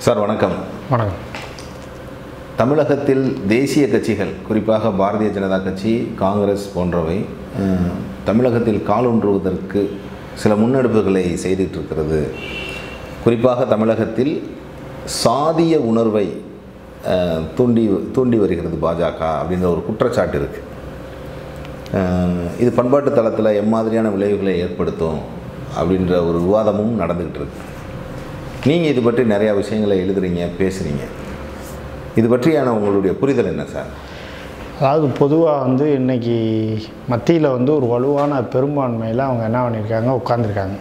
Sir வணக்கம் வணக்கம் தமிழகத்தில் தேசிய கட்சிகள் குறிப்பாக பாரதிய ஜனதா கட்சி காங்கிரஸ் போன்றவை அஹ், தமிழகத்தில் காலூன்றுவதற்கு சில முன்னெடுப்புகளை செய்துட்டு இருக்கிறது குறிப்பாக தமிழகத்தில் சாதிய உணர்வை அஹ், தூண்டி தூண்டி வருகிறது பாஜக அப்படின்ற ஒரு குற்றச்சாட்டு இருக்குது இது பண்பாட்டு தளத்தில் எம்மாதிரியான விளைவுகளை ஏற்படுத்தும் அப்படின்ற ஒரு விவாதமும் நடந்துக்கிட்டு இருக்கு நீங்கள் இது பற்றி நிறையா விஷயங்களை எழுதுறீங்க பேசுகிறீங்க இது பற்றியான உங்களுடைய புரிதல் என்ன சார் அதாவது பொதுவாக வந்து இன்னைக்கு மத்தியில் வந்து ஒரு வலுவான பெரும்பான்மையில் அவங்க என்ன பண்ணியிருக்காங்க உட்காந்துருக்காங்க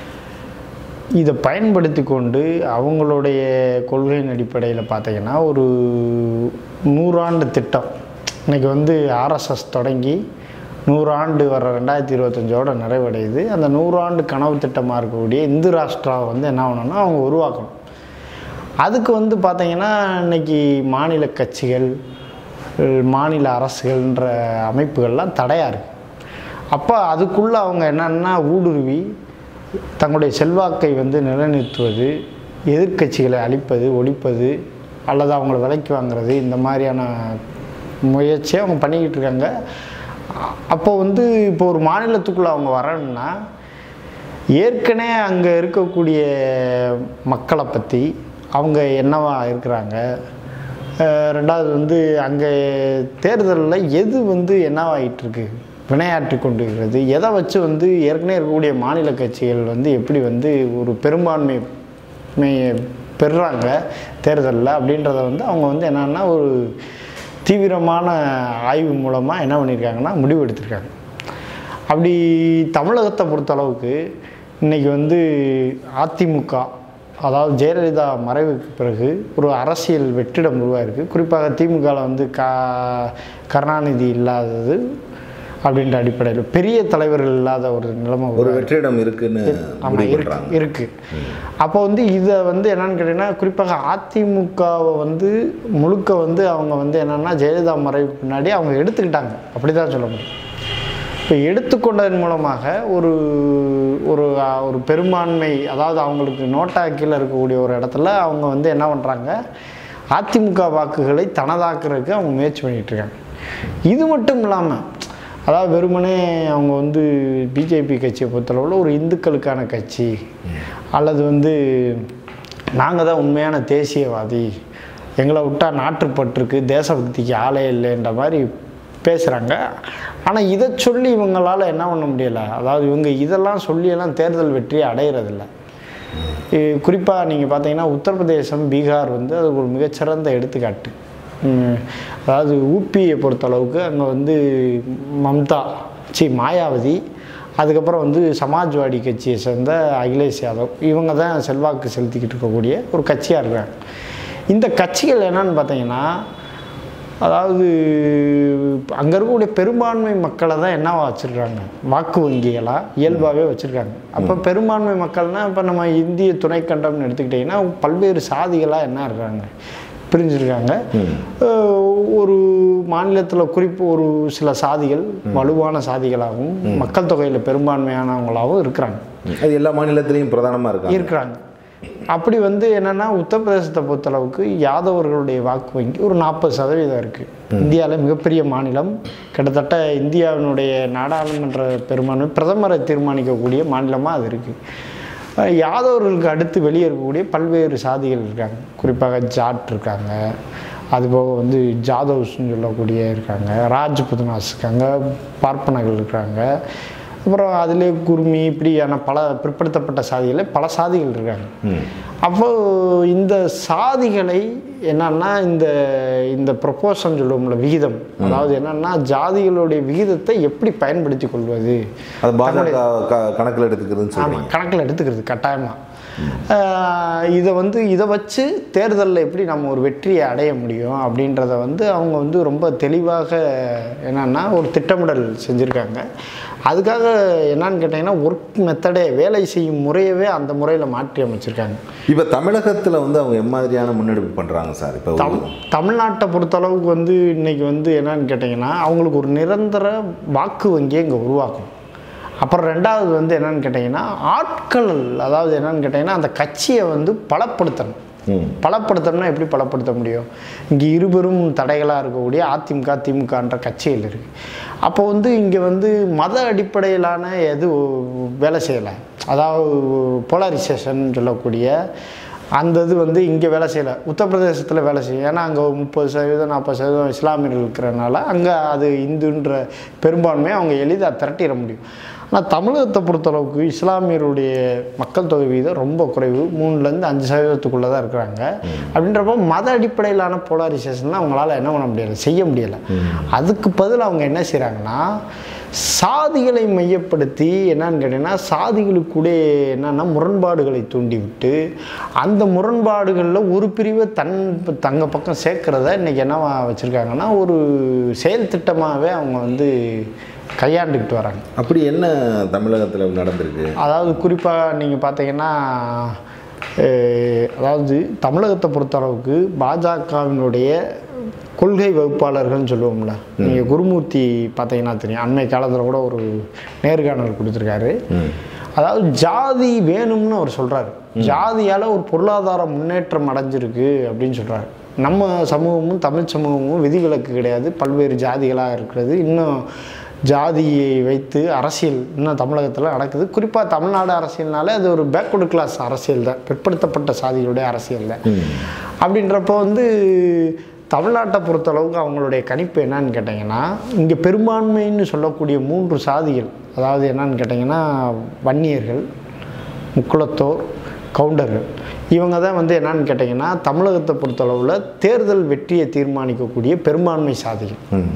இதை பயன்படுத்தி கொண்டு அவங்களுடைய கொள்கையின் அடிப்படையில் பார்த்தீங்கன்னா ஒரு நூறாண்டு திட்டம் இன்னைக்கு வந்து ஆர்எஸ்எஸ் தொடங்கி நூறாண்டு வர ரெண்டாயிரத்தி இருபத்தஞ்சோட நிறைவடையுது அந்த நூறாண்டு கனவு திட்டமாக இருக்கக்கூடிய இந்து ராஷ்டிராவை வந்து என்ன பண்ணணும்னா அவங்க உருவாக்கணும் அதுக்கு வந்து பார்த்தீங்கன்னா இன்னைக்கு மாநில கட்சிகள் அஹ் மாநில அரசுகள்ன்ற அமைப்புகள்லாம் தடையாக இருக்குது அப்போ அதுக்குள்ளே அவங்க என்னன்னா ஊடுருவி தங்களுடைய செல்வாக்கை வந்து நிலைநிறுத்துவது எதிர்க்கட்சிகளை அழிப்பது ஒழிப்பது அல்லது அவங்கள விலைக்கு வாங்குறது இந்த மாதிரியான முயற்சியை அவங்க பண்ணிக்கிட்டு இருக்காங்க அ- அப்போ வந்து இப்போ ஒரு மாநிலத்துக்குள்ளே அவங்க வரணும்னா ஏற்கனவே அங்கே இருக்கக்கூடிய மக்களை பற்றி அவங்க என்னவா இருக்கிறாங்க அஹ் ரெண்டாவது வந்து அங்கே தேர்தலில் எது வந்து என்னவாயிட்டு இருக்கு வினையாற்றி கொண்டு இருக்கிறது எதை வச்சு வந்து ஏற்கனவே இருக்கக்கூடிய மாநில கட்சிகள் வந்து எப்படி வந்து ஒரு பெரும்பான்மை மை- பெறுறாங்க தேர்தலில் அப்படின்றத வந்து அவங்க வந்து என்னன்னா ஒரு தீவிரமான ஆய்வு மூலமாக என்ன பண்ணியிருக்காங்கன்னா முடிவு எடுத்திருக்காங்க அப்படி தமிழகத்தை பொறுத்தளவுக்கு இன்றைக்கி வந்து அதிமுக அதாவது ஜெயலலிதா மறைவுக்கு பிறகு ஒரு அரசியல் வெற்றிடம் உருவாயிருக்கு குறிப்பாக திமுகவில் வந்து கா கருணாநிதி இல்லாதது அப்படின்ற அடிப்படையில் பெரிய தலைவர்கள் இல்லாத ஒரு நிலைமை ஒரு உருவாயிருக்கு. வெற்றிடம் இருக்குன்னு ஆமாம் முடிவு இருக்கு பண்றாங்க இருக்கு அப்போ வந்து இதை வந்து என்னன்னு கேட்டிங்கன்னா குறிப்பாக அதிமுகவை வந்து முழுக்க வந்து அவங்க வந்து என்னன்னா ஜெயலலிதா மறைவுக்கு பின்னாடி அவங்க எடுத்துக்கிட்டாங்க அப்படி தான் சொல்ல முடியும் இப்போ எடுத்துக்கொண்டதன் மூலமாக ஒரு ஒரு அஹ், ஒரு பெரும்பான்மை அதாவது அவங்களுக்கு நோட்டா கீழே இருக்கக்கூடிய ஒரு இடத்துல அவங்க வந்து என்ன பண்ணுறாங்க அதிமுக வாக்குகளை தனதாக்குறதுக்கு அவங்க முயற்சி பண்ணிகிட்டு இருக்காங்க இது மட்டும் இல்லாமல் அதாவது வெறுமனே அவங்க வந்து பிஜேபி கட்சியை பொறுத்தளவில் ஒரு இந்துக்களுக்கான கட்சி அல்லது வந்து நாங்கள் தான் உண்மையான தேசியவாதி எங்களை விட்டால் நாட்டுப்பற்றுக்கு தேசபக்திக்கு ஆளே இல்லைன்ற மாதிரி பேசுகிறாங்க ஆனால் இதை சொல்லி இவங்களால் என்ன பண்ண முடியலை அதாவது இவங்க இதெல்லாம் சொல்லியெல்லாம் தேர்தல் வெற்றியை அடையிறதில்ல குறிப்பாக நீங்கள் பார்த்தீங்கன்னா உத்தரப்பிரதேசம் பீகார் வந்து அது ஒரு மிகச்சிறந்த எடுத்துக்காட்டு உம், அதாவது ஊபியை பொறுத்தளவுக்கு அங்கே வந்து மம்தா சி மாயாவதி அதுக்கப்புறம் வந்து சமாஜ்வாடி கட்சியை சேர்ந்த அகிலேஷ் யாதவ் இவங்க தான் செல்வாக்கு செலுத்திக்கிட்டு இருக்கக்கூடிய ஒரு கட்சியாக இருக்காங்க இந்த கட்சிகள் என்னன்னு பார்த்தீங்கன்னா அதாவது அங்கே இருக்கக்கூடிய பெரும்பான்மை மக்களை தான் என்னவா வச்சுருக்காங்க வாக்கு வங்கிகளாக இயல்பாகவே வச்சுருக்காங்க அப்போ பெரும்பான்மை மக்கள்னால் இப்போ நம்ம இந்திய துணைக்கண்டம்னு எடுத்துக்கிட்டிங்கன்னா பல்வேறு சாதிகளாக என்ன இருக்காங்க பிரிஞ்சிருக்காங்க அஹ் ஒரு மாநிலத்தில் குறிப்பு ஒரு சில சாதிகள் வலுவான சாதிகளாகவும் மக்கள் தொகையில் பெரும்பான்மையானவங்களாகவும் இருக்கிறாங்க அது எல்லா மாநிலத்திலையும் பிரதானமாக இருக்காங்க இருக்கிறாங்க அப்படி வந்து என்னன்னா உத்தரப்பிரதேசத்தை பொறுத்தளவுக்கு யாதவர்களுடைய வாக்கு வங்கி ஒரு நாற்பது சதவீதம் இருக்குது இந்தியாவில் மிகப்பெரிய மாநிலம் கிட்டத்தட்ட இந்தியாவினுடைய நாடாளுமன்ற பெரும்பான்மை பிரதமரை தீர்மானிக்கக்கூடிய மாநிலமாக அது இருக்குது யாதவர்களுக்கு அடுத்து வெளியே இருக்கக்கூடிய பல்வேறு சாதிகள் இருக்காங்க குறிப்பாக ஜாட் இருக்காங்க அதுபோக வந்து ஜாதவ்ஸ்னு சொல்லக்கூடிய இருக்காங்க ராஜ்புதனாஸ் இருக்காங்க பார்ப்பனர்கள் இருக்காங்க அப்புறம் அதிலே குருமி இப்படியான பல பிற்படுத்தப்பட்ட சாதிகளில் பல சாதிகள் இருக்காங்க அப்போ இந்த சாதிகளை என்னன்னா இந்த இந்த ப்ரொப்போஷன் சொல்லுவோம்ல விகிதம் அதாவது என்னன்னா ஜாதிகளுடைய விகிதத்தை எப்படி பயன்படுத்தி கொள்வது அது பாஜக க- கணக்கில் எடுத்துக்கிறதுன்னு சொல்றீங்க ஆமாம் கணக்கில் எடுத்துக்கிறது கட்டாயமாக இதை வந்து இதை வச்சு தேர்தலில் எப்படி நம்ம ஒரு வெற்றியை அடைய முடியும் அப்படின்றத வந்து அவங்க வந்து ரொம்ப தெளிவாக என்னன்னா ஒரு திட்டமிடல் செஞ்சுருக்காங்க அதுக்காக என்னன்னு கேட்டிங்கன்னா ஒர்க் மெத்தடே வேலை செய்யும் முறையவே அந்த முறையில் மாற்றி அமைச்சிருக்காங்க இப்போ தமிழகத்தில் வந்து அவங்க எம்மாதிரியான முன்னெடுப்பு பண்ணுறாங்க சார் இப்போ தம் தமிழ்நாட்டை பொறுத்தளவுக்கு வந்து இன்னைக்கு வந்து என்னன்னு கேட்டிங்கன்னா அவங்களுக்கு ஒரு நிரந்தர வாக்கு வங்கியை இங்கே உருவாக்கும் அப்புறம் ரெண்டாவது வந்து என்னன்னு கேட்டிங்கன்னா ஆட்கள் அதாவது என்னன்னு கேட்டிங்கன்னா அந்த கட்சியை வந்து பலப்படுத்தணும் ம் பலப்படுத்தணும்னா எப்படி பலப்படுத்த முடியும் இங்கே இருபெரும் தடைகளாக இருக்கக்கூடிய அதிமுக திமுகன்ற கட்சிகள் இருக்குது அப்போ வந்து இங்கே வந்து மத அடிப்படையிலான எது வேலை செய்யலை அதாவது போலரைசேஷன் சொல்லக்கூடிய அந்த இது வந்து இங்கே வேலை செய்யலை உத்தரப்பிரதேசத்தில் வேலை செய்யும் ஏன்னா அங்கே முப்பது சதவீதம் நாற்பது சதவீதம் இஸ்லாமியர்கள் இருக்கிறனால அங்கே அது இந்துன்ற பெரும்பான்மையை அவங்க எளிதாக திரட்டிட முடியும் ஆனால் தமிழகத்தை பொறுத்தளவுக்கு இஸ்லாமியருடைய மக்கள் தொகை வீதம் ரொம்ப குறைவு மூணுலேருந்து அஞ்சு சதவீதத்துக்குள்ளே தான் இருக்கிறாங்க அப்படின்றப்போ மத அடிப்படையிலான போலரைசேஷன்லாம் அவங்களால என்ன பண்ண முடியலை செய்ய முடியலை அதுக்கு பதில் அவங்க என்ன செய்கிறாங்கன்னா சாதிகளை மையப்படுத்தி என்னன்னு கேட்டிங்கன்னா சாதிகளுக்குள்ளே என்னன்னா முரண்பாடுகளை தூண்டிவிட்டு அந்த முரண்பாடுகளில் ஒரு பிரிவை தன் தங்க பக்கம் சேர்க்கிறத இன்றைக்கி என்னவா வச்சுருக்காங்கன்னா ஒரு செயல் திட்டமாகவே அவங்க வந்து கையாண்டுக்கிட்டு வராங்க அப்படி என்ன தமிழகத்தில் நடந்திருக்கு அதாவது குறிப்பாக நீங்கள் பார்த்தீங்கன்னா அஹ், அதாவது தமிழகத்தை பொறுத்தளவுக்கு பாஜகவினுடைய கொள்கை வகுப்பாளர்கள்னு சொல்லுவோம்ல நீங்கள் குருமூர்த்தி பார்த்தீங்கன்னா தெரியும் அண்மை காலத்தில் கூட ஒரு நேர்காணல் கொடுத்துருக்காரு அதாவது ஜாதி வேணும்னு அவர் சொல்கிறாரு ஜாதியால் ஒரு பொருளாதார முன்னேற்றம் அடைஞ்சிருக்கு அப்படின்னு சொல்கிறாரு நம்ம சமூகமும் தமிழ் சமூகமும் விதிவிலக்கு கிடையாது பல்வேறு ஜாதிகளாக இருக்கிறது இன்னும் ஜாதியை வைத்து அரசியல் இன்னும் தமிழகத்தில் நடக்குது குறிப்பாக தமிழ்நாடு அரசியல்னாலே அது ஒரு பேக்வர்டு கிளாஸ் அரசியல் தான் பிற்படுத்தப்பட்ட சாதிகளுடைய அரசியல் தான் அப்படின்றப்போ வந்து தமிழ்நாட்டை பொறுத்தளவுக்கு அவங்களுடைய கணிப்பு என்னன்னு கேட்டிங்கன்னா இங்கே பெரும்பான்மைன்னு சொல்லக்கூடிய மூன்று சாதிகள் அதாவது என்னன்னு கேட்டிங்கன்னா வன்னியர்கள் முக்குளத்தோர் கவுண்டர்கள் இவங்க தான் வந்து என்னன்னு கேட்டிங்கன்னா தமிழகத்தை பொறுத்தளவில் தேர்தல் வெற்றியை தீர்மானிக்கக்கூடிய பெரும்பான்மை சாதிகள் ம்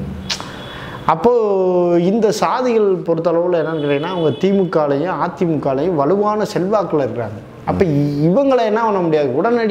அப்போது இந்த சாதிகள் பொறுத்தளவில் என்னன்னு கேட்டிங்கன்னா அவங்க திமுகலையும் அதிமுகலையும் வலுவான செல்வாக்கில் இருக்கிறாங்க அப்போ இவங்களை என்ன பண்ண முடியாது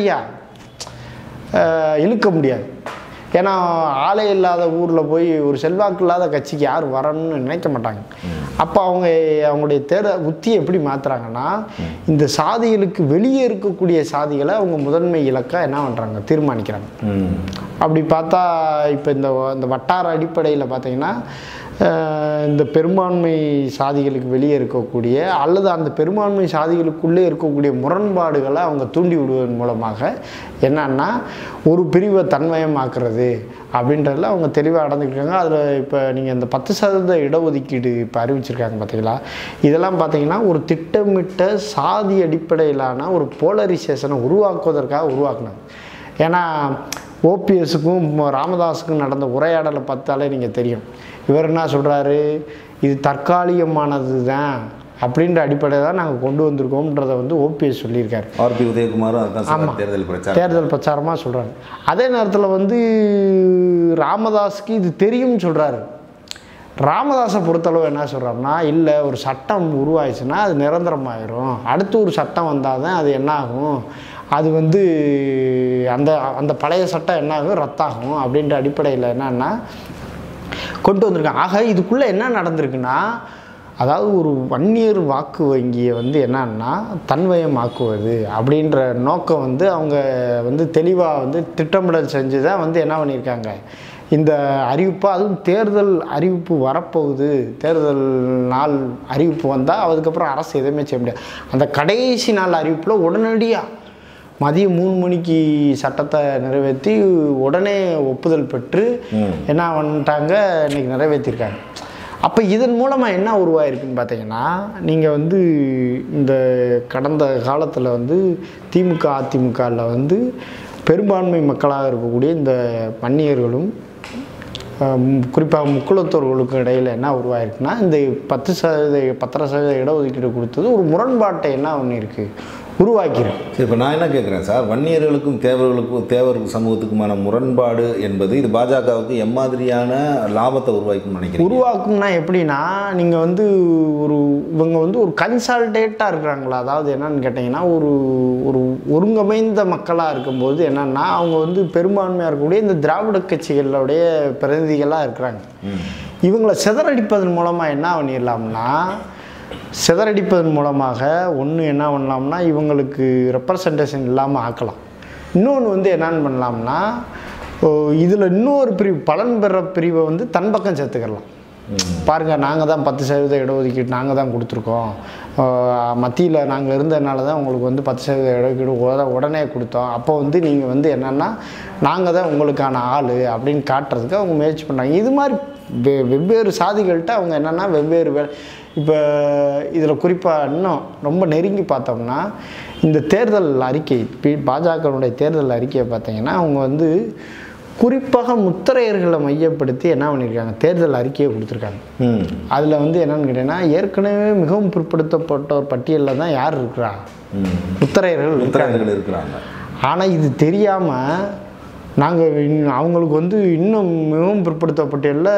உடனடியாக இழுக்க முடியாது ஏன்னா ஆளே இல்லாத ஊரில் போய் ஒரு செல்வாக்கு இல்லாத கட்சிக்கு யார் வரணும்னு நினைக்க மாட்டாங்க அப்போ அவங்க அவங்களுடைய தேட உத்தியை எப்படி மாற்றுறாங்கன்னா இந்த சாதிகளுக்கு வெளியே இருக்கக்கூடிய சாதிகளை அவங்க முதன்மை இலக்காக என்ன பண்ணுறாங்க தீர்மானிக்கிறாங்க ம் அப்படி பார்த்தா இப்போ இந்த இந்த வட்டார அடிப்படையில் பார்த்தீங்கன்னா அஹ், இந்த பெரும்பான்மை சாதிகளுக்கு வெளியே இருக்கக்கூடிய அல்லது அந்த பெரும்பான்மை சாதிகளுக்குள்ளே இருக்கக்கூடிய முரண்பாடுகளை அவங்க தூண்டி விடுவதன் மூலமாக என்னன்னா ஒரு பிரிவை தன்மயமாக்குறது அப்படின்றதுல அவங்க தெளிவாக அடைஞ்சிருக்காங்க அதில் இப்போ நீங்கள் இந்த பத்து சதவீத இடஒதுக்கீடு இப்போ அறிவிச்சிருக்காங்க பார்த்தீங்களா இதெல்லாம் பார்த்தீங்கன்னா ஒரு திட்டமிட்ட சாதி அடிப்படையிலான ஒரு போலரைசேஷனை உருவாக்குவதற்காக உருவாக்குனாங்க ஏன்னா ஓபிஎஸ்க்கும் ராமதாஸுக்கும் நடந்த உரையாடலை பார்த்தாலே நீங்கள் தெரியும் இவர் என்ன சொல்கிறாரு இது தற்காலிகமானது தான் அப்படின்ற அடிப்படையில் தான் நாங்கள் கொண்டு வந்திருக்கோம்ன்றதை வந்து ஓபிஎஸ் சொல்லியிருக்காரு ஆர்பி உதயகுமாரும் அதுதான் சொன்னார் தேர்தல் பிரச்சாரம் தேர்தல் பிரச்சாரமாக சொல்கிறாங்க அதே நேரத்தில் வந்து ராமதாஸுக்கு இது தெரியும்னு சொல்கிறாரு ராமதாஸை பொறுத்தளவு என்ன சொல்கிறாருன்னா இல்லை ஒரு சட்டம் உருவாயிடுச்சுன்னா அது நிரந்தரமாயிரும் அடுத்து ஒரு சட்டம் வந்தால் தான் அது என்ன ஆகும் அது வந்து அந்த அந்த பழைய சட்டம் என்ன ஆகும் ரத்தாகும் அப்படின்ற அடிப்படையில் என்னன்னா கொண்டு வந்திருக்காங்க ஆக இதுக்குள்ளே என்ன நடந்திருக்குன்னா அதாவது ஒரு வன்னியர் வாக்கு வங்கியை வந்து என்னன்னா தன்வயமாக்குவது அப்படின்ற நோக்கம் வந்து அவங்க வந்து தெளிவாக வந்து திட்டமிடல் செஞ்சு தான் வந்து என்ன பண்ணியிருக்காங்க இந்த அறிவிப்பு அதுவும் தேர்தல் அறிவிப்பு வரப்போகுது தேர்தல் நாள் அறிவிப்பு வந்தால் அதுக்கப்புறம் அரசு எதுவுமே செய்ய முடியாது அந்த கடைசி நாள் அறிவிப்பில் உடனடியாக மதியம் மூணு மணிக்கு சட்டத்தை நிறைவேற்றி உடனே ஒப்புதல் பெற்று என்ன பண்ணிட்டாங்க இன்னைக்கு நிறைவேற்றிருக்காங்க அப்போ இதன் மூலமாக என்ன உருவாயிருக்குன்னு பார்த்தீங்கன்னா நீங்கள் வந்து இந்த கடந்த காலத்தில் வந்து திமுக அதிமுகவில் வந்து பெரும்பான்மை மக்களாக இருக்கக்கூடிய இந்த வன்னியர்களும் குறிப்பாக முக்குளத்தோர்களுக்கும் இடையில் என்ன உருவாயிருக்குன்னா இந்த பத்து சதவீத பத்தரை சதவீத இடஒதுக்கீடு கொடுத்தது ஒரு முரண்பாட்டை என்ன ஒன்று இருக்குது உருவாக்கிடும் சரி இப்போ நான் என்ன கேட்குறேன் சார் வன்னியர்களுக்கும் தேவர்களுக்கும் தேவர் சமூகத்துக்குமான முரண்பாடு என்பது இது பாஜகவுக்கு எம்மாதிரியான லாபத்தை உருவாக்கும்னு நினைக்கிறேன் உருவாக்கும்னா எப்படின்னா நீங்கள் வந்து ஒரு இவங்க வந்து ஒரு கன்சால்டேட்டாக இருக்கிறாங்களா அதாவது என்னன்னு கேட்டிங்கன்னா ஒரு ஒரு ஒருங்கமைந்த மக்களாக இருக்கும்போது என்னன்னா அவங்க வந்து பெரும்பான்மையாக இருக்கக்கூடிய இந்த திராவிட கட்சிகளுடைய பிரதிநிதிகளாக இருக்கிறாங்க இவங்களை சிதறடிப்பதன் மூலமாக என்ன பண்ணிடலாம்னா சிதறடிப்பதன் மூலமாக ஒன்று என்ன பண்ணலாம்னா இவங்களுக்கு ரெப்ரசன்டேஷன் இல்லாமல் ஆக்கலாம் இன்னொன்று வந்து என்னன்னு பண்ணலாம்னா இதில் இன்னொரு பிரிவு பலன் பெற பிரிவை வந்து தன் பக்கம் சேர்த்துக்கலாம் பாருங்கள் நாங்கள் தான் பத்து சதவீத இடஒதுக்கீடு நாங்கள் தான் கொடுத்துருக்கோம் மத்தியில் நாங்கள் இருந்ததுனால தான் உங்களுக்கு வந்து பத்து சதவீத இடஒதுக்கீடு உட- உடனே கொடுத்தோம் அப்போ வந்து நீங்கள் வந்து என்னென்னா நாங்கள் தான் உங்களுக்கான ஆள் அப்படின்னு காட்டுறதுக்கு அவங்க முயற்சி பண்ணுறாங்க இது மாதிரி வெ வெவ்வேறு சாதிகள்கிட்ட அவங்க என்னென்னா வெவ்வேறு வே இப்போ இதில் குறிப்பாக இன்னும் ரொம்ப நெருங்கி பார்த்தோம்னா இந்த தேர்தல் அறிக்கை பி- பாஜகவுடைய தேர்தல் அறிக்கையை பார்த்தீங்கன்னா அவங்க வந்து குறிப்பாக முத்திரையர்களை மையப்படுத்தி என்ன பண்ணியிருக்காங்க தேர்தல் அறிக்கையை கொடுத்துருக்காங்க ம் அதில் வந்து என்னன்னு கேட்டிங்கன்னா ஏற்கனவே மிகவும் பிற்படுத்தப்பட்டோர் பட்டியலில் தான் யார் இருக்கிறா ம் முத்திரையர்கள் இருக்காங்க உத்தரவுகள் இருக்கிறாங்க ஆனால் இது தெரியாமல் நாங்கள் அவங்களுக்கு வந்து இன்னும் மிகவும் பிற்படுத்தப்பட்டியலில்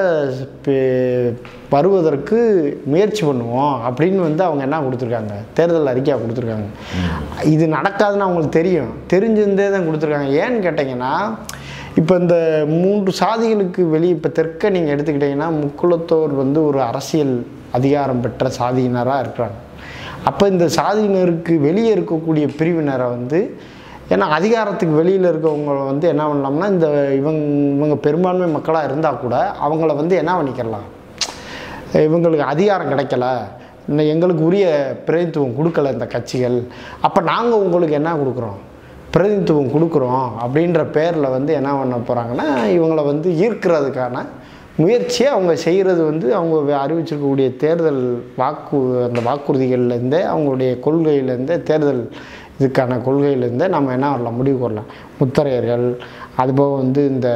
பே- வருவதற்கு முயற்சி பண்ணுவோம் அப்படின்னு வந்து அவங்க என்ன கொடுத்துருக்காங்க தேர்தல் அறிக்கையாக கொடுத்துருக்காங்க இது நடக்காதுன்னு அவங்களுக்கு தெரியும் தெரிஞ்சிருந்தே தான் கொடுத்துருக்காங்க ஏன்னு கேட்டிங்கன்னா இப்போ இந்த மூன்று சாதிகளுக்கு வெளியே இப்போ தெற்க நீங்கள் எடுத்துக்கிட்டிங்கன்னா முக்குளத்தோர் வந்து ஒரு அரசியல் அதிகாரம் பெற்ற சாதியினராக இருக்கிறாங்க அப்போ இந்த சாதியினருக்கு வெளியே இருக்கக்கூடிய பிரிவினரை வந்து ஏன்னா அதிகாரத்துக்கு வெளியில் இருக்கவங்க வந்து என்ன பண்ணலாம்னா இந்த இவங்க இவங்க பெரும்பான்மை மக்களாக இருந்தால் கூட அவங்கள வந்து என்ன பண்ணிக்கலாம் இவங்களுக்கு அதிகாரம் கிடைக்கல இன்னும் எங்களுக்கு உரிய பிரதிநிதித்துவம் கொடுக்கல இந்த கட்சிகள் அப்போ நாங்கள் உங்களுக்கு என்ன கொடுக்குறோம் பிரதிநிதித்துவம் கொடுக்குறோம் அப்படின்ற பேரில் வந்து என்ன பண்ண போகிறாங்கன்னா இவங்களை வந்து ஈர்க்கிறதுக்கான முயற்சியை அவங்க செய்கிறது வந்து அவங்க வே- அறிவிச்சிருக்கக்கூடிய தேர்தல் வாக்கு அந்த வாக்குறுதிகள்லேருந்தே அவங்களுடைய கொள்கையிலேருந்தே தேர்தல் இதுக்கான கொள்கையிலேருந்தே நம்ம என்ன வரலாம் முடிவு கொள்ளலாம் முத்தரையர்கள் அதுபோக வந்து இந்த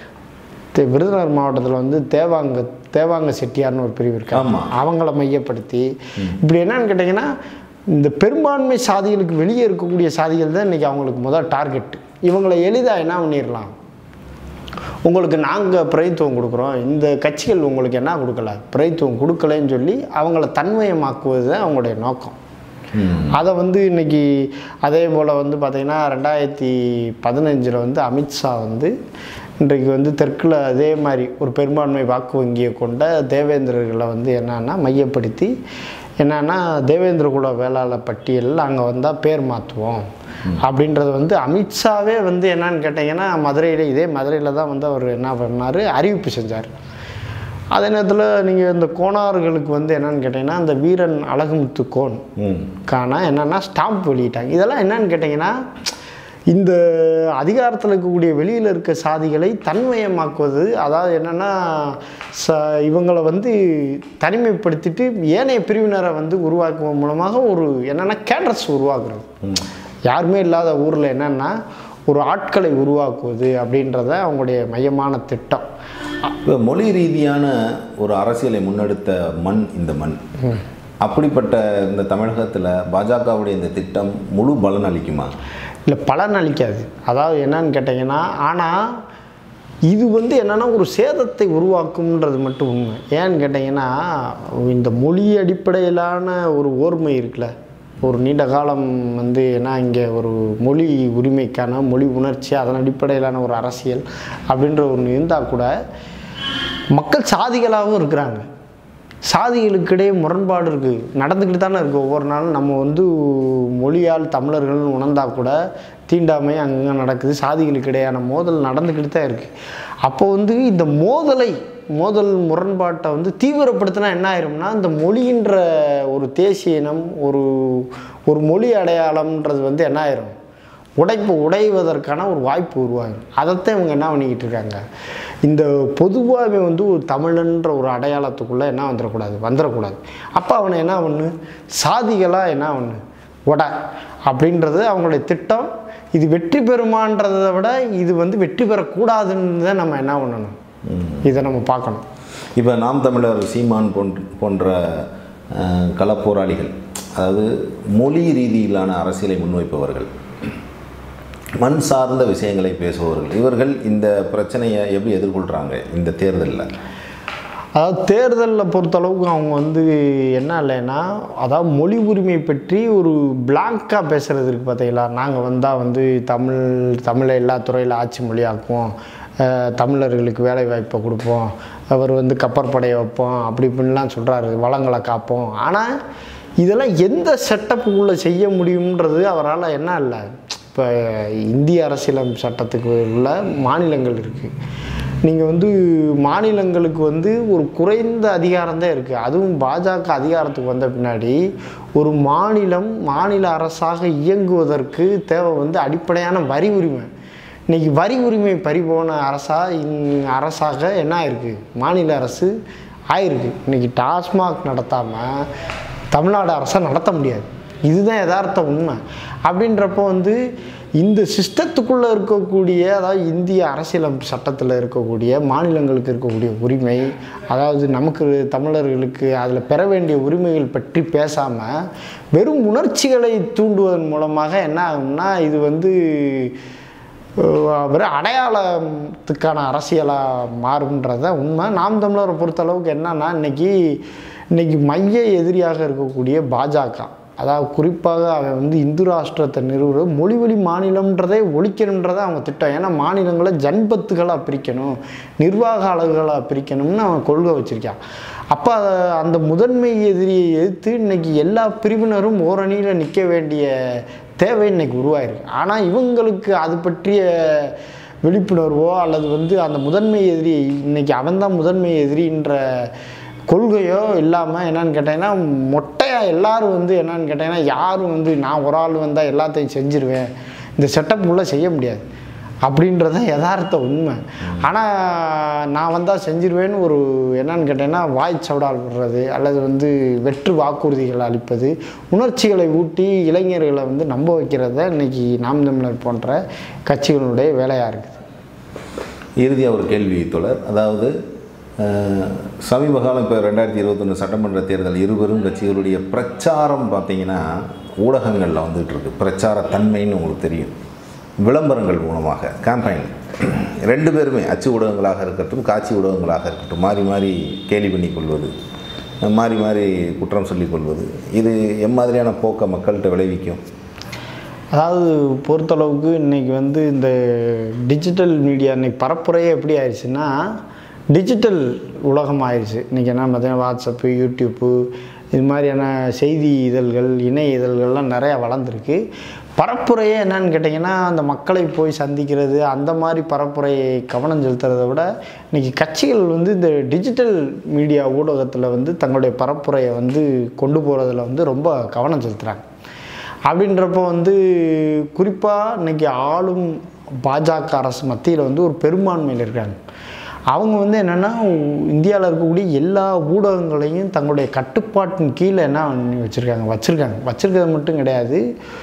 தே- விருதுநகர் மாவட்டத்தில் வந்து தேவாங்க தேவாங்க செட்டியார்னு ஒரு பிரிவு இருக்காங்க ஆமா. அவங்கள மையப்படுத்தி இப்படி என்னன்னு கேட்டிங்கன்னா இந்த பெரும்பான்மை சாதிகளுக்கு வெளியே இருக்கக்கூடிய சாதிகள் தான் இன்றைக்கி அவங்களுக்கு முதல் டார்கெட் இவங்களை எளிதாக என்ன பண்ணிடலாம் உங்களுக்கு நாங்கள் பிரதித்துவம் கொடுக்குறோம் இந்த கட்சிகள் உங்களுக்கு என்ன கொடுக்கல பிரதித்துவம் கொடுக்கலன்னு சொல்லி அவங்கள தன்மயமாக்குவது தான் அவங்களுடைய நோக்கம் ம் அதை வந்து இன்னைக்கு அதே போல் வந்து பார்த்திங்கன்னா ரெண்டாயிரத்தி பதினஞ்சில் வந்து அமித்ஷா வந்து இன்றைக்கு வந்து தெற்கில் அதே மாதிரி ஒரு பெரும்பான்மை வாக்கு வங்கியை கொண்ட தேவேந்திரர்களை வந்து என்னன்னா மையப்படுத்தி என்னன்னா தேவேந்திர குல வேளாளர் பட்டியலில் அங்கே வந்தால் பேர் மாற்றுவோம் அப்படின்றது வந்து அமித்ஷாவே வந்து என்னன்னு கேட்டிங்கன்னா மதுரையில் இதே மதுரையில் தான் வந்து அவர் என்ன பண்ணார் அறிவிப்பு செஞ்சார் அதே நேரத்தில் நீங்கள் இந்த கோணார்களுக்கு வந்து என்னன்னு கேட்டிங்கன்னா இந்த வீரன் அழகுமுத்து கோன் ம் கான என்னென்னா ஸ்டாம்ப் வெளியிட்டாங்க இதெல்லாம் என்னன்னு கேட்டிங்கன்னா இந்த அதிகாரத்தில் இருக்கக்கூடிய வெளியில் இருக்க சாதிகளை தன்மயமாக்குவது அதாவது என்னென்னா ச இவங்களை வந்து தனிமைப்படுத்திட்டு ஏனைய பிரிவினரை வந்து உருவாக்குவதன் மூலமாக ஒரு என்னென்னா கேட்ரஸ் உருவாக்குறது ம் யாருமே இல்லாத ஊரில் என்னென்னா ஒரு ஆட்களை உருவாக்குவது அப்படின்றத அவங்களுடைய மையமான திட்டம் இப்போ மொழி ரீதியான ஒரு அரசியலை முன்னெடுத்த மண் இந்த மண் அப்படிப்பட்ட இந்த தமிழகத்தில் பாஜகவுடைய இந்த திட்டம் முழு பலன் அளிக்குமா இல்லை பலன் அளிக்காது அதாவது என்னன்னு கேட்டிங்கன்னா ஆனால் இது வந்து என்னென்னா ஒரு சேதத்தை உருவாக்கும்ன்றது மட்டும் உண்மை ஏன்னு கேட்டிங்கன்னா இந்த மொழி அடிப்படையிலான ஒரு ஓர்மை இருக்குல்ல ஒரு நீண்ட காலம் வந்து ஏன்னா இங்கே ஒரு மொழி உரிமைக்கான மொழி உணர்ச்சி அதன் அடிப்படையிலான ஒரு அரசியல் அப்படின்ற ஒன்று இருந்தால் கூட மக்கள் சாதிகளாகவும் இருக்கிறாங்க சாதிகளுக்கிடையே முரண்பாடு இருக்குது நடந்துக்கிட்டு தானே இருக்குது ஒவ்வொரு நாளும் நம்ம வந்து மொழியால் தமிழர்கள்னு உணர்ந்தா கூட தீண்டாமை அங்கங்கே நடக்குது சாதிகளுக்கு இடையான மோதல் நடந்துக்கிட்டு தான் இருக்குது அப்போ வந்து இந்த மோதலை மோதல் முரண்பாட்டை வந்து தீவிரப்படுத்தினா என்ன ஆயிரும்னா இந்த மொழின்ற ஒரு தேசிய இனம் ஒரு ஒரு மொழி அடையாளம்ன்றது வந்து என்ன ஆயிரும் உடைப்பு உடைவதற்கான ஒரு வாய்ப்பு உருவாகும் அதைத்தான் இவங்க என்ன பண்ணிக்கிட்டு இருக்காங்க இந்த பொதுவாகவே வந்து ஒரு தமிழன்ற ஒரு அடையாளத்துக்குள்ளே என்ன வந்துடக்கூடாது வந்துடக்கூடாது அப்போ அவனை என்ன பண்ணு சாதிகளாக என்ன பண்ணு உட அப்படின்றது அவங்களுடைய திட்டம் இது வெற்றி பெறுமான்றதை விட இது வந்து வெற்றி பெறக்கூடாதுன்னு தான் நம்ம என்ன பண்ணணும் இதை நம்ம பார்க்கணும் இப்போ நாம் தமிழர் சீமான் போன்ற போன்ற அஹ், களப்போராளிகள் அதாவது மொழி ரீதியிலான அரசியலை முன்வைப்பவர்கள் மண் சார்ந்த விஷயங்களை பேசுபவர்கள் இவர்கள் இந்த பிரச்சனையை எப்படி எதிர்கொள்கிறாங்க இந்த தேர்தலில் அதாவது தேர்தலில் பொறுத்தளவுக்கு அவங்க வந்து என்ன இல்லைன்னா அதாவது மொழி உரிமை பற்றி ஒரு பிளாங்காக பேசுகிறது இருக்குது பார்த்தீங்களா நாங்கள் வந்தால் வந்து தமிழ் தமிழை எல்லா துறையில் ஆட்சி மொழியாக்குவோம் அஹ், தமிழர்களுக்கு வேலை வாய்ப்பை கொடுப்போம் அவர் வந்து கப்பற்படையை வைப்போம் அப்படி இப்படின்லாம் சொல்கிறாரு வளங்களை காப்போம் ஆனால் இதெல்லாம் எந்த செட்டப்புக்குள்ளே செய்ய முடியுன்றது அவரால் என்ன இல்லை இப்போ இந்திய அரசியலமைப்பு சட்டத்துக்கு உள்ள மாநிலங்கள் இருக்குது நீங்கள் வந்து மாநிலங்களுக்கு வந்து ஒரு குறைந்த அதிகாரம் தான் இருக்குது அதுவும் பாஜக அதிகாரத்துக்கு வந்த பின்னாடி ஒரு மாநிலம் மாநில அரசாக இயங்குவதற்கு தேவை வந்து அடிப்படையான வரி உரிமை இன்னைக்கு வரி உரிமை பறிபோன அரசா இந் அரசாக என்ன ஆயிருக்கு மாநில அரசு ஆயிருக்கு இன்னைக்கு டாஸ்மாக் நடத்தாமல் தமிழ்நாடு அரசை நடத்த முடியாது இதுதான் யதார்த்த உண்மை அப்படின்றப்போ வந்து இந்த சிஸ்டத்துக்குள்ளே இருக்கக்கூடிய அதாவது இந்திய அரசியலமைப்பு சட்டத்தில் இருக்கக்கூடிய மாநிலங்களுக்கு இருக்கக்கூடிய உரிமை அதாவது நமக்கு தமிழர்களுக்கு அதில் பெற வேண்டிய உரிமைகள் பற்றி பேசாமல் வெறும் உணர்ச்சிகளை தூண்டுவதன் மூலமாக என்ன ஆகும்னா இது வந்து அஹ், வெறும் அடையாளத்துக்கான அரசியலாக மாறும்ன்றத உண்மை நாம் தமிழரை பொறுத்தளவுக்கு என்னன்னா இன்னைக்கு இன்னைக்கு மைய எதிரியாக இருக்கக்கூடிய பாஜக அதாவது குறிப்பாக அவன் வந்து இந்து ராஷ்டிரத்தை நிறுவுற மொழிவழி மாநிலம்ன்றதே ஒழிக்கணுன்றதை அவங்க திட்டம் ஏன்னா மாநிலங்களை ஜன்பத்துகளாக பிரிக்கணும் நிர்வாக அலகுகளாக பிரிக்கணும்னு அவன் கொள்கை வச்சுருக்கான் அப்போ அந்த முதன்மை எதிரியை எதிர்த்து இன்னைக்கு எல்லா பிரிவினரும் ஓரணியில் நிற்க வேண்டிய தேவை இன்னைக்கு உருவாயிருக்கு ஆனால் இவங்களுக்கு அது பற்றிய விழிப்புணர்வோ அல்லது வந்து அந்த முதன்மை எதிரி இன்னைக்கு அவன்தான் முதன்மை எதிரின்ற கொள்கையோ இல்லாமல் என்னன்னு கேட்டிங்கன்னா மொட்டையாக எல்லாரும் வந்து என்னன்னு கேட்டிங்கன்னா யாரும் வந்து நான் ஒரு ஆள் வந்தால் எல்லாத்தையும் செஞ்சிருவேன் இந்த செட்டப் உள்ள செய்ய முடியாது அப்படின்றத யதார்த்த உண்மை ஆனால் நான் வந்தால் செஞ்சிருவேன்னு ஒரு என்னன்னு கேட்டேன்னா வாய் சவடால் விடுறது அல்லது வந்து வெற்று வாக்குறுதிகளை அளிப்பது உணர்ச்சிகளை ஊட்டி இளைஞர்களை வந்து நம்ப வைக்கிறது தான் இன்றைக்கி நாம் தமிழர் போன்ற கட்சிகளுடைய வேலையாக இருக்குது இறுதியாக ஒரு கேள்வி தொடர் அதாவது அஹ், சமீப காலம் இப்போ ரெண்டாயிரத்தி இருபத்தொன்று சட்டமன்ற தேர்தல் இருவரும் கட்சிகளுடைய பிரச்சாரம் பார்த்தீங்கன்னா ஊடகங்களில் வந்துகிட்டு இருக்கு பிரச்சார தன்மைன்னு உங்களுக்கு தெரியும் விளம்பரங்கள் மூலமாக கேம்பெயின் ரெண்டு பேருமே அச்சு ஊடகங்களாக இருக்கட்டும் காட்சி ஊடகங்களாக இருக்கட்டும் மாறி மாறி கேலி பண்ணி கொள்வது மாறி மாறி குற்றம் சொல்லிக் கொள்வது இது எம்மாதிரியான போக்கை மக்கள்கிட்ட விளைவிக்கும் அதாவது பொறுத்தளவுக்கு இன்றைக்கி வந்து இந்த டிஜிட்டல் மீடியா இன்னைக்கு பரப்புரையே எப்படி ஆயிடுச்சுன்னா டிஜிட்டல் உலகம் ஆயிடுச்சு இன்றைக்கி என்ன பார்த்தீங்கன்னா வாட்ஸ்அப்பு யூடியூப்பு இது மாதிரியான செய்தி இதழ்கள் இணைய இதழ்கள்லாம் நிறையா வளர்ந்துருக்கு பரப்புரையே என்னன்னு கேட்டிங்கன்னா அந்த மக்களை போய் சந்திக்கிறது அந்த மாதிரி பரப்புரையை கவனம் செலுத்துறதை விட இன்றைக்கி கட்சிகள் வந்து இந்த டிஜிட்டல் மீடியா ஊடகத்தில் வந்து தங்களுடைய பரப்புரையை வந்து கொண்டு போகிறதுல வந்து ரொம்ப கவனம் செலுத்துகிறாங்க அப்படின்றப்போ வந்து குறிப்பாக இன்னைக்கு ஆளும் பாஜக அரசு மத்தியில் வந்து ஒரு பெரும்பான்மையில் இருக்காங்க அவங்க வந்து என்னென்னா இந்தியாவில் இருக்கக்கூடிய எல்லா ஊடகங்களையும் தங்களுடைய கட்டுப்பாட்டின் கீழே என்ன பண்ணி வச்சுருக்காங்க வச்சுருக்காங்க வச்சுருக்கிறது மட்டும் கிடையாது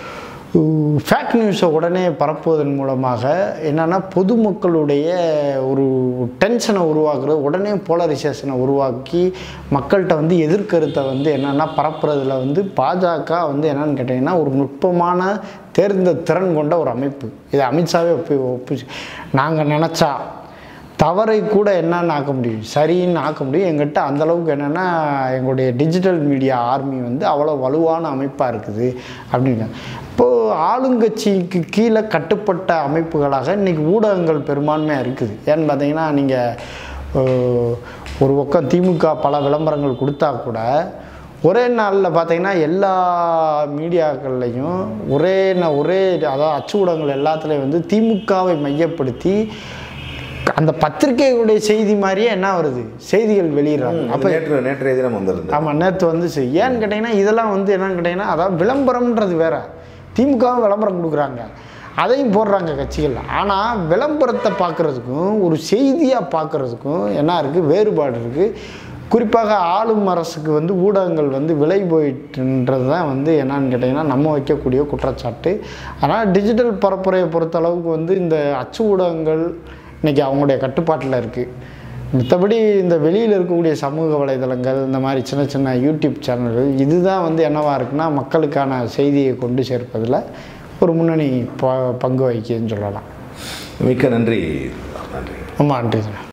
ஃபேக் நியூஸை உடனே பரப்புவதன் மூலமாக என்னென்னா பொதுமக்களுடைய ஒரு டென்ஷனை உருவாக்குறது உடனே போலரைசேஷனை உருவாக்கி மக்கள்கிட்ட வந்து எதிர்கருத்தை வந்து என்னென்னா பரப்புறதுல வந்து பாஜக வந்து என்னன்னு கேட்டிங்கன்னா ஒரு நுட்பமான தேர்ந்த திறன் கொண்ட ஒரு அமைப்பு இது அமித்ஷாவே ஒப்பி ஒப்பிச்சு நாங்கள் நினச்சா தவறை கூட என்னன்னு ஆக்க முடியும் சரின்னு ஆக்க முடியும் எங்கிட்ட அந்த அளவுக்கு என்னென்னா எங்களுடைய டிஜிட்டல் மீடியா ஆர்மி வந்து அவ்வளோ வலுவான அமைப்பாக இருக்குது அப்படின்னு இப்போது ஆளுங்கட்சிக்கு கீழே கட்டுப்பட்ட அமைப்புகளாக இன்றைக்கி ஊடகங்கள் பெரும்பான்மையாக இருக்குது ஏன்னு பார்த்தீங்கன்னா நீங்கள் ஒரு பக்கம் திமுக பல விளம்பரங்கள் கொடுத்தா கூட ஒரே நாளில் பார்த்தீங்கன்னா எல்லா மீடியாக்கள்லையும் ஒரே ந- ஒரே அதாவது அச்சு ஊடகங்கள் எல்லாத்துலேயும் வந்து திமுகவை மையப்படுத்தி அந்த பத்திரிகைகளுடைய செய்தி மாதிரியே என்ன வருது செய்திகள் வெளியிடுறாங்க அப்போ நேற்று நேற்றைய தினம் வந்திருந்தது ஆமாம் நேற்று வந்துச்சு ஏன்னு கேட்டிங்கன்னா இதெல்லாம் வந்து என்னன்னு கேட்டிங்கன்னா அதாவது விளம்பரம்ன்றது வேற திமுகவும் விளம்பரம் கொடுக்குறாங்க அதையும் போடுறாங்க கட்சிகள் ஆனால் விளம்பரத்தை பார்க்குறதுக்கும் ஒரு செய்தியாக பார்க்குறதுக்கும் என்ன இருக்குது வேறுபாடு இருக்குது குறிப்பாக ஆளும் அரசுக்கு வந்து ஊடகங்கள் வந்து விலை போயிட்டுன்றது தான் வந்து என்னன்னு கேட்டிங்கன்னா நம்ம வைக்கக்கூடிய குற்றச்சாட்டு ஆனால் டிஜிட்டல் பரப்புரையை பொறுத்த அளவுக்கு வந்து இந்த அச்சு ஊடகங்கள் இன்றைக்கி அவங்களுடைய கட்டுப்பாட்டில் இருக்குது மற்றபடி இந்த வெளியில் இருக்கக்கூடிய சமூக வலைதளங்கள் இந்த மாதிரி சின்ன சின்ன யூடியூப் சேனல்கள் இதுதான் வந்து என்னவா இருக்குன்னா மக்களுக்கான செய்தியை கொண்டு சேர்ப்பதில் ஒரு முன்னணி ப பங்கு வகிக்குதுன்னு சொல்லலாம் மிக்க நன்றி நன்றி ரொம்ப நன்றி